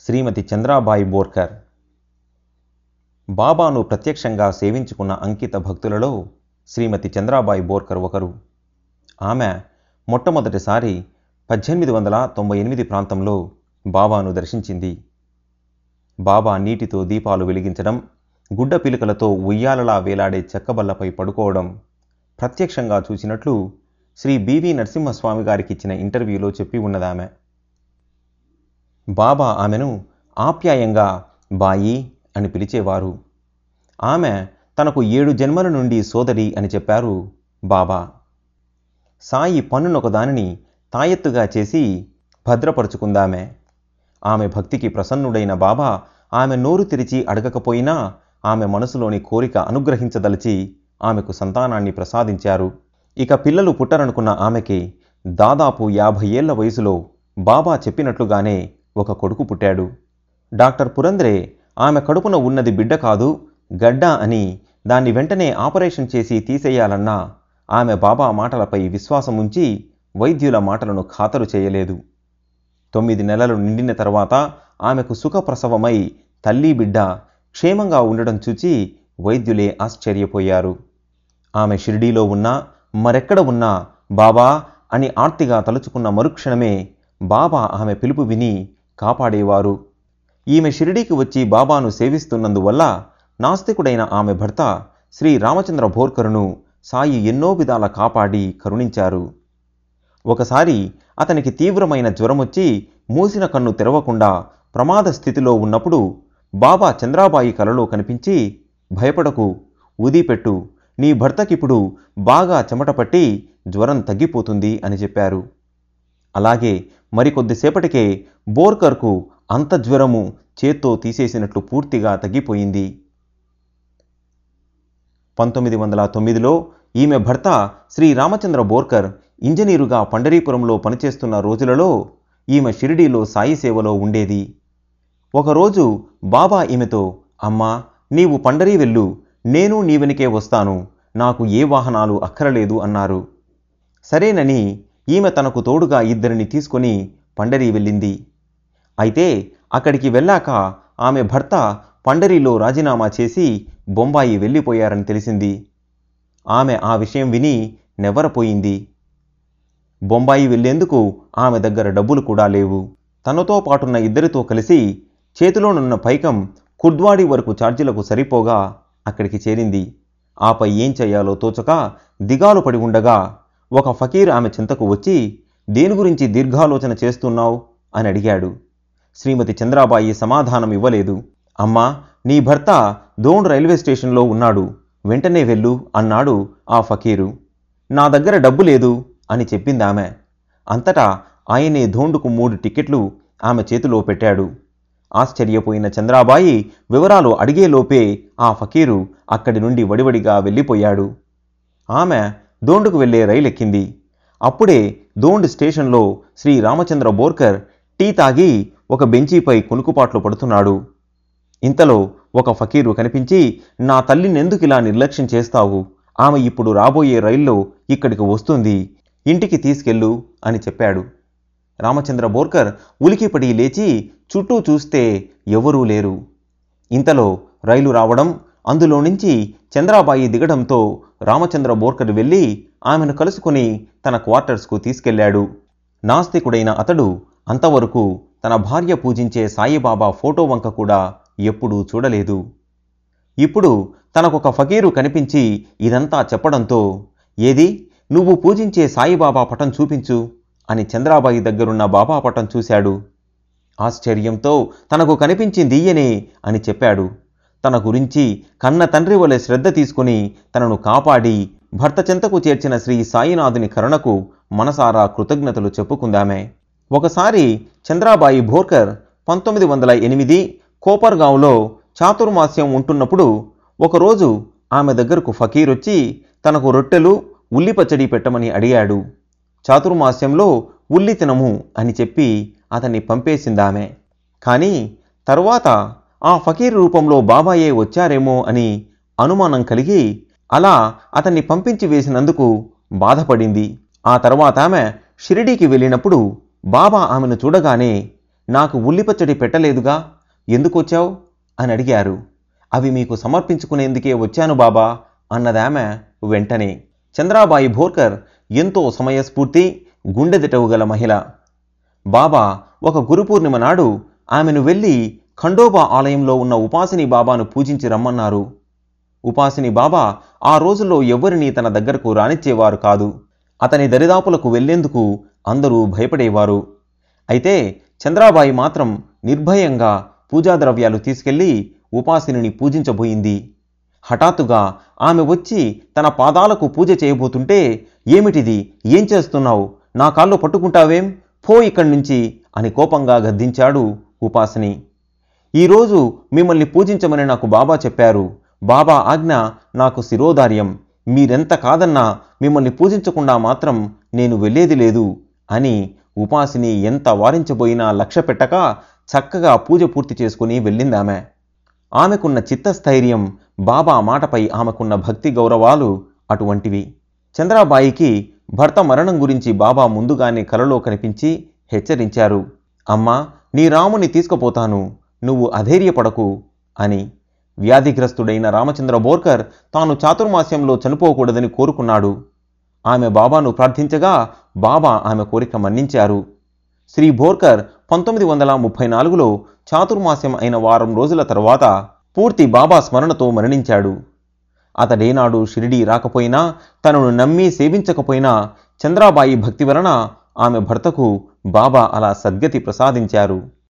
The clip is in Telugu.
శ్రీమతి చంద్రాబాయి బోర్కర్ బాబాను ప్రత్యక్షంగా సేవించుకున్న అంకిత భక్తులలో శ్రీమతి చంద్రాబాయి బోర్కర్ ఒకరు ఆమె మొట్టమొదటిసారి పద్దెనిమిది వందల తొంభై ఎనిమిది ప్రాంతంలో బాబాను దర్శించింది బాబా నీటితో దీపాలు వెలిగించడం గుడ్డ పిలుకలతో ఉయ్యాలలా వేలాడే చెక్కబల్లపై పడుకోవడం ప్రత్యక్షంగా చూసినట్లు శ్రీ బివి నరసింహస్వామి గారికి ఇచ్చిన ఇంటర్వ్యూలో చెప్పి ఉన్నదామె బాబా ఆమెను ఆప్యాయంగా బాయి అని పిలిచేవారు ఆమె తనకు ఏడు జన్మల నుండి సోదరి అని చెప్పారు బాబా సాయి పన్నునొక దానిని తాయెత్తుగా చేసి భద్రపరుచుకుందామె ఆమె భక్తికి ప్రసన్నుడైన బాబా ఆమె నోరు తెరిచి అడగకపోయినా ఆమె మనసులోని కోరిక అనుగ్రహించదలిచి ఆమెకు సంతానాన్ని ప్రసాదించారు ఇక పిల్లలు పుట్టరనుకున్న ఆమెకి దాదాపు యాభై ఏళ్ల వయసులో బాబా చెప్పినట్లుగానే ఒక కొడుకు పుట్టాడు డాక్టర్ పురంద్రే ఆమె కడుపున ఉన్నది బిడ్డ కాదు గడ్డ అని దాన్ని వెంటనే ఆపరేషన్ చేసి తీసేయాలన్నా ఆమె బాబా మాటలపై విశ్వాసం ఉంచి వైద్యుల మాటలను ఖాతరు చేయలేదు తొమ్మిది నెలలు నిండిన తర్వాత ఆమెకు సుఖప్రసవమై తల్లి బిడ్డ క్షేమంగా ఉండడం చూచి వైద్యులే ఆశ్చర్యపోయారు ఆమె షిరిడీలో ఉన్నా మరెక్కడ ఉన్నా బాబా అని ఆర్తిగా తలుచుకున్న మరుక్షణమే బాబా ఆమె పిలుపు విని కాపాడేవారు ఈమె షిరిడీకి వచ్చి బాబాను సేవిస్తున్నందువల్ల నాస్తికుడైన ఆమె భర్త శ్రీ రామచంద్ర భోర్కరును సాయి ఎన్నో విధాల కాపాడి కరుణించారు ఒకసారి అతనికి తీవ్రమైన జ్వరమొచ్చి మూసిన కన్ను తెరవకుండా ప్రమాద స్థితిలో ఉన్నప్పుడు బాబా చంద్రాబాయి కలలో కనిపించి భయపడకు ఊదిపెట్టు నీ భర్తకిప్పుడు బాగా చెమట పట్టి జ్వరం తగ్గిపోతుంది అని చెప్పారు అలాగే మరికొద్దిసేపటికే బోర్కర్కు అంత జ్వరము చేత్తో తీసేసినట్లు పూర్తిగా తగ్గిపోయింది పంతొమ్మిది వందల తొమ్మిదిలో ఈమె భర్త శ్రీ రామచంద్ర బోర్కర్ ఇంజనీరుగా పండరీపురంలో పనిచేస్తున్న రోజులలో ఈమె షిరిడీలో సాయి సేవలో ఉండేది ఒకరోజు బాబా ఈమెతో అమ్మా నీవు పండరీ వెళ్ళు నేను నీ వెనుకే వస్తాను నాకు ఏ వాహనాలు అక్కరలేదు అన్నారు సరేనని ఈమె తనకు తోడుగా ఇద్దరిని తీసుకొని పండరీ వెళ్ళింది అయితే అక్కడికి వెళ్ళాక ఆమె భర్త పండరీలో రాజీనామా చేసి బొంబాయి వెళ్ళిపోయారని తెలిసింది ఆమె ఆ విషయం విని నెవరపోయింది బొంబాయి వెళ్లేందుకు ఆమె దగ్గర డబ్బులు కూడా లేవు తనతో పాటున్న ఇద్దరితో కలిసి చేతిలోనున్న పైకం కుడ్వాడి వరకు ఛార్జీలకు సరిపోగా అక్కడికి చేరింది ఆపై ఏం చేయాలో తోచక దిగాలు పడి ఉండగా ఒక ఫకీర్ ఆమె చింతకు వచ్చి దేని గురించి దీర్ఘాలోచన చేస్తున్నావు అని అడిగాడు శ్రీమతి చంద్రాబాయి సమాధానం ఇవ్వలేదు అమ్మా నీ భర్త దోండ్ రైల్వే స్టేషన్లో ఉన్నాడు వెంటనే వెళ్ళు అన్నాడు ఆ ఫకీరు నా దగ్గర డబ్బు లేదు అని చెప్పింది ఆమె అంతటా ఆయనే ధోండుకు మూడు టికెట్లు ఆమె చేతిలో పెట్టాడు ఆశ్చర్యపోయిన చంద్రాబాయి వివరాలు అడిగేలోపే ఆ ఫకీరు అక్కడి నుండి వడివడిగా వెళ్ళిపోయాడు ఆమె దోండుకు వెళ్లే రైలు ఎక్కింది అప్పుడే దోండ్ స్టేషన్లో శ్రీ రామచంద్ర బోర్కర్ టీ తాగి ఒక బెంచీపై కునుకుపాట్లు పడుతున్నాడు ఇంతలో ఒక ఫకీరు కనిపించి నా తల్లినెందుకు ఇలా నిర్లక్ష్యం చేస్తావు ఆమె ఇప్పుడు రాబోయే రైల్లో ఇక్కడికి వస్తుంది ఇంటికి తీసుకెళ్ళు అని చెప్పాడు రామచంద్ర బోర్కర్ ఉలికిపడి లేచి చుట్టూ చూస్తే ఎవరూ లేరు ఇంతలో రైలు రావడం అందులో నుంచి చంద్రాబాయి దిగడంతో రామచంద్ర బోర్కర్ వెళ్ళి ఆమెను కలుసుకుని తన క్వార్టర్స్కు తీసుకెళ్లాడు నాస్తికుడైన అతడు అంతవరకు తన భార్య పూజించే సాయిబాబా ఫోటో వంక కూడా ఎప్పుడూ చూడలేదు ఇప్పుడు తనకొక ఫకీరు కనిపించి ఇదంతా చెప్పడంతో ఏది నువ్వు పూజించే సాయిబాబా పటం చూపించు అని చంద్రాబాయి దగ్గరున్న బాబా పటం చూశాడు ఆశ్చర్యంతో తనకు కనిపించింది ఈయనే అని చెప్పాడు తన గురించి కన్న తండ్రి వలె శ్రద్ధ తీసుకుని తనను కాపాడి భర్త చెంతకు చేర్చిన శ్రీ సాయినాథుని కరుణకు మనసారా కృతజ్ఞతలు చెప్పుకుందామే ఒకసారి చంద్రాబాయి భోర్కర్ పంతొమ్మిది వందల ఎనిమిది కోపర్గాంలో చాతుర్మాస్యం ఉంటున్నప్పుడు ఒకరోజు ఆమె దగ్గరకు ఫకీర్ వచ్చి తనకు రొట్టెలు ఉల్లి పచ్చడి పెట్టమని అడిగాడు చాతుర్మాస్యంలో ఉల్లి తినము అని చెప్పి అతన్ని పంపేసిందామె కానీ తరువాత ఆ ఫకీర్ రూపంలో బాబాయే వచ్చారేమో అని అనుమానం కలిగి అలా అతన్ని పంపించి వేసినందుకు బాధపడింది ఆ తర్వాత ఆమె షిరిడీకి వెళ్ళినప్పుడు బాబా ఆమెను చూడగానే నాకు ఉల్లిపచ్చడి పెట్టలేదుగా ఎందుకొచ్చావు అని అడిగారు అవి మీకు సమర్పించుకునేందుకే వచ్చాను బాబా అన్నదామె వెంటనే చంద్రాబాయి భోర్కర్ ఎంతో సమయస్ఫూర్తి గుండెదిటవు గల మహిళ బాబా ఒక గురుపూర్ణిమ నాడు ఆమెను వెళ్ళి ఖండోబా ఆలయంలో ఉన్న ఉపాసిని బాబాను పూజించి రమ్మన్నారు ఉపాసిని బాబా ఆ రోజుల్లో ఎవ్వరినీ తన దగ్గరకు రానిచ్చేవారు కాదు అతని దరిదాపులకు వెళ్లేందుకు అందరూ భయపడేవారు అయితే చంద్రాబాయి మాత్రం నిర్భయంగా పూజాద్రవ్యాలు తీసుకెళ్లి ఉపాసిని పూజించబోయింది హఠాత్తుగా ఆమె వచ్చి తన పాదాలకు పూజ చేయబోతుంటే ఏమిటిది ఏం చేస్తున్నావు నా కాళ్ళు పట్టుకుంటావేం పో ఇక్కడి నుంచి అని కోపంగా గద్దించాడు ఉపాసిని ఈరోజు మిమ్మల్ని పూజించమని నాకు బాబా చెప్పారు బాబా ఆజ్ఞ నాకు శిరోధార్యం మీరెంత కాదన్నా మిమ్మల్ని పూజించకుండా మాత్రం నేను వెళ్ళేది లేదు అని ఉపాసిని ఎంత వారించబోయినా లక్ష్య పెట్టక చక్కగా పూజ పూర్తి చేసుకుని వెళ్ళిందామె ఆమెకున్న చిత్తస్థైర్యం బాబా మాటపై ఆమెకున్న భక్తి గౌరవాలు అటువంటివి చంద్రాబాయికి భర్త మరణం గురించి బాబా ముందుగానే కలలో కనిపించి హెచ్చరించారు అమ్మా నీ రాముని తీసుకుపోతాను నువ్వు అధైర్యపడకు అని వ్యాధిగ్రస్తుడైన రామచంద్ర బోర్కర్ తాను చాతుర్మాస్యంలో చనిపోకూడదని కోరుకున్నాడు ఆమె బాబాను ప్రార్థించగా బాబా ఆమె కోరిక మన్నించారు శ్రీ బోర్కర్ పంతొమ్మిది వందల ముప్పై నాలుగులో చాతుర్మాస్యం అయిన వారం రోజుల తర్వాత పూర్తి బాబా స్మరణతో మరణించాడు అతడేనాడు షిరిడీ రాకపోయినా తనను నమ్మి సేవించకపోయినా చంద్రాబాయి భక్తి వలన ఆమె భర్తకు బాబా అలా సద్గతి ప్రసాదించారు